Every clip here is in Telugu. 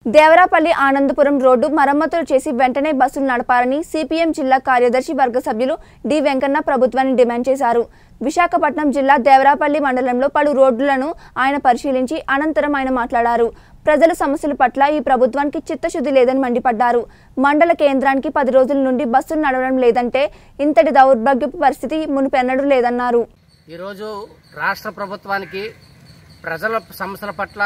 దేవరాపల్లి ఆనందపురం రోడ్డు మరమ్మతులు చేసి వెంటనే బస్సులు నడపాలని సిపిఎం జిల్లా కార్యదర్శి వర్గ సభ్యులు డి వెంకన్న ప్రభుత్వాన్ని డిమాండ్ చేశారు విశాఖపట్నం జిల్లా దేవరాపల్లి మండలంలో పలు రోడ్లను ఆయన పరిశీలించి అనంతరం ఆయన మాట్లాడారు ప్రజల సమస్యల పట్ల ఈ ప్రభుత్వానికి చిత్తశుద్ధి లేదని మండిపడ్డారు మండల కేంద్రానికి పది రోజుల నుండి బస్సులు నడవడం లేదంటే ఇంతటి దౌర్భాగ్యపు పరిస్థితి మునుపెన్నడూ లేదన్నారు ఈరోజు రాష్ట్ర ప్రభుత్వానికి ప్రజల సమస్యల పట్ల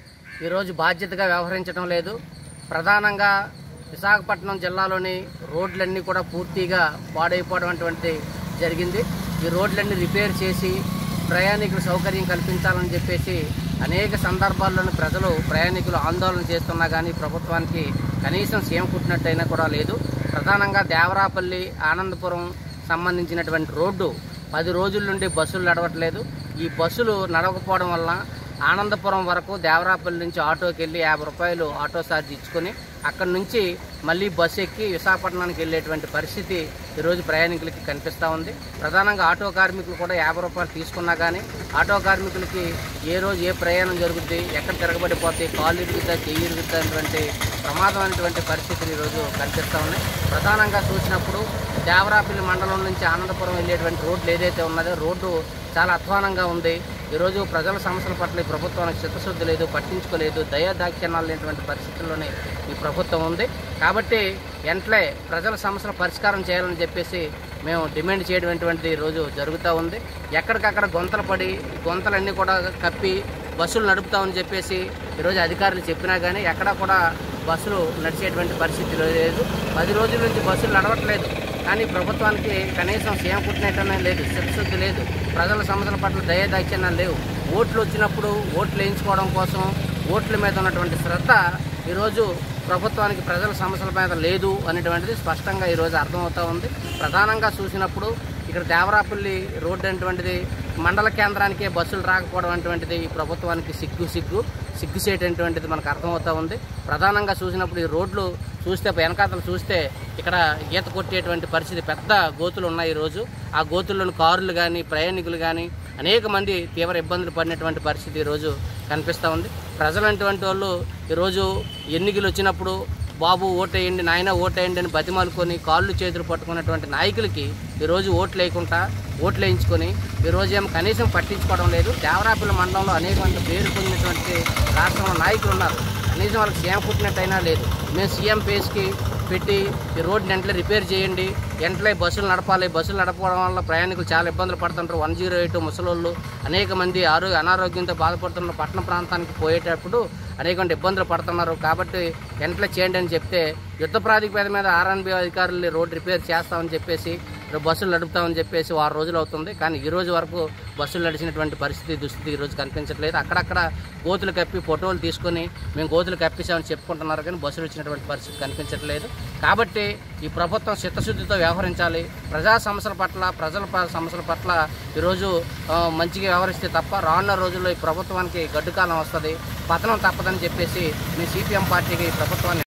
ఈరోజు బాధ్యతగా వ్యవహరించడం లేదు ప్రధానంగా విశాఖపట్నం జిల్లాలోని రోడ్లన్నీ కూడా పూర్తిగా పాడైపోవడం అటువంటి జరిగింది ఈ రోడ్లన్నీ రిపేర్ చేసి ప్రయాణికులు సౌకర్యం కల్పించాలని చెప్పేసి అనేక సందర్భాల్లోని ప్రజలు ప్రయాణికులు ఆందోళన చేస్తున్నా కానీ ప్రభుత్వానికి కనీసం సీఎం కుట్టినట్టయినా కూడా లేదు ప్రధానంగా దేవరాపల్లి ఆనందపురం సంబంధించినటువంటి రోడ్డు పది రోజుల నుండి బస్సులు నడవట్లేదు ఈ బస్సులు నడవకపోవడం వల్ల ఆనందపురం వరకు దేవరాపల్లి నుంచి ఆటోకి వెళ్ళి యాభై రూపాయలు ఆటో ఛార్జ్ ఇచ్చుకొని అక్కడి నుంచి మళ్ళీ బస్సు ఎక్కి విశాఖపట్నానికి వెళ్ళేటువంటి పరిస్థితి ఈరోజు ప్రయాణికులకి కనిపిస్తూ ఉంది ప్రధానంగా ఆటో కార్మికులు కూడా యాభై రూపాయలు తీసుకున్నా కానీ ఆటో కార్మికులకి ఏ రోజు ఏ ప్రయాణం జరుగుద్ది ఎక్కడ తిరగబడిపోతే కాళ్ళు ఇరుగుతా చెయ్యి ఇరుగుతా అనేటువంటి ప్రమాదమైనటువంటి పరిస్థితులు ఈరోజు కనిపిస్తూ ఉన్నాయి ప్రధానంగా చూసినప్పుడు దేవరాపల్లి మండలం నుంచి ఆనందపురం వెళ్ళేటువంటి రోడ్లు ఏదైతే ఉన్నదో రోడ్డు చాలా అధ్వానంగా ఉంది ఈరోజు ప్రజల సమస్యల పట్ల ఈ ప్రభుత్వానికి చిత్తశుద్ధి లేదు పట్టించుకోలేదు దయాదాఖ్యానాలు లేనటువంటి పరిస్థితుల్లోనే ఈ ప్రభుత్వం ఉంది కాబట్టి వెంటనే ప్రజల సమస్యల పరిష్కారం చేయాలని చెప్పేసి మేము డిమాండ్ చేయటువంటిది ఈరోజు జరుగుతూ ఉంది ఎక్కడికక్కడ గొంతలు పడి గొంతలన్నీ కూడా కప్పి బస్సులు నడుపుతామని చెప్పేసి ఈరోజు అధికారులు చెప్పినా కానీ ఎక్కడా కూడా బస్సులు నడిచేటువంటి పరిస్థితి లేదు పది రోజుల నుంచి బస్సులు నడవట్లేదు కానీ ప్రభుత్వానికి కనీసం సీఎం కుట్టినట్టనే లేదు చిత్తశుద్ధి లేదు ప్రజల సమస్యల పట్ల దయదాఖ్యానాలు లేవు ఓట్లు వచ్చినప్పుడు ఓట్లు వేయించుకోవడం కోసం ఓట్ల మీద ఉన్నటువంటి శ్రద్ధ ఈరోజు ప్రభుత్వానికి ప్రజల సమస్యల మీద లేదు అనేటువంటిది స్పష్టంగా ఈరోజు అర్థమవుతా ఉంది ప్రధానంగా చూసినప్పుడు ఇక్కడ దేవరాపల్లి రోడ్డు అనేటువంటిది మండల కేంద్రానికే బస్సులు రాకపోవడం అటువంటిది ఈ ప్రభుత్వానికి సిగ్గు సిగ్గు సిగ్గుసేటటువంటిది మనకు అర్థమవుతా ఉంది ప్రధానంగా చూసినప్పుడు ఈ రోడ్లు చూస్తే వెనకాతలు చూస్తే ఇక్కడ ఈత కొట్టేటువంటి పరిస్థితి పెద్ద గోతులు ఉన్నాయి ఈరోజు ఆ గోతుల్లోని కారులు కానీ ప్రయాణికులు కానీ అనేక మంది తీవ్ర ఇబ్బందులు పడినటువంటి పరిస్థితి ఈరోజు కనిపిస్తూ ఉంది ప్రజలంటువంటి వాళ్ళు ఈరోజు ఎన్నికలు వచ్చినప్పుడు బాబు ఓటేయండి నాయన ఓటేయండి అని బతిమాలుకొని కాళ్ళు చేతులు పట్టుకున్నటువంటి నాయకులకి ఈరోజు ఓట్లు వేయకుండా ఓట్లు వేయించుకొని ఈరోజు ఏమో కనీసం పట్టించుకోవడం లేదు దేవరాపల్లి మండలంలో అనేక మంది పేరు పొందినటువంటి రాష్ట్రంలో నాయకులు ఉన్నారు కనీసం వాళ్ళకి సీఎం పుట్టినట్టయినా లేదు మేము సీఎం పేస్కి పెట్టి ఈ రోడ్ని వెంటనే రిపేర్ చేయండి వెంటనే బస్సులు నడపాలి బస్సులు నడపడం వల్ల ప్రయాణికులు చాలా ఇబ్బందులు పడుతుంటారు వన్ జీరో ఎయిట్ ముసలోళ్ళు అనేక మంది ఆరోగ్య అనారోగ్యంతో బాధపడుతున్న పట్టణ ప్రాంతానికి పోయేటప్పుడు అనేక మంది ఇబ్బందులు పడుతున్నారు కాబట్టి వెంటనే చేయండి అని చెప్తే యుద్ధ ప్రాతిపేద మీద ఆర్ఎన్బి అధికారులు రోడ్ రిపేర్ చేస్తామని చెప్పేసి రేపు బస్సులు నడుపుతామని చెప్పేసి వారం రోజులు అవుతుంది కానీ ఈ రోజు వరకు బస్సులు నడిచినటువంటి పరిస్థితి దుస్థితి ఈ రోజు కనిపించట్లేదు అక్కడక్కడ గోతులు కప్పి ఫోటోలు తీసుకొని మేము గోతులు కప్పిస్తామని చెప్పుకుంటున్నారు కానీ బస్సులు వచ్చినటువంటి పరిస్థితి కనిపించట్లేదు కాబట్టి ఈ ప్రభుత్వం చిత్తశుద్ధితో వ్యవహరించాలి ప్రజా సమస్యల పట్ల ప్రజల ప- సమస్యల పట్ల ఈరోజు ఆ, మంచిగా వ్యవహరిస్తే తప్ప రానున్న రోజుల్లో ఈ ప్రభుత్వానికి గడ్డుకాలం వస్తుంది పతనం తప్పదని చెప్పేసి మీ సిపిఎం పార్టీకి ఈ ప్రభుత్వాన్ని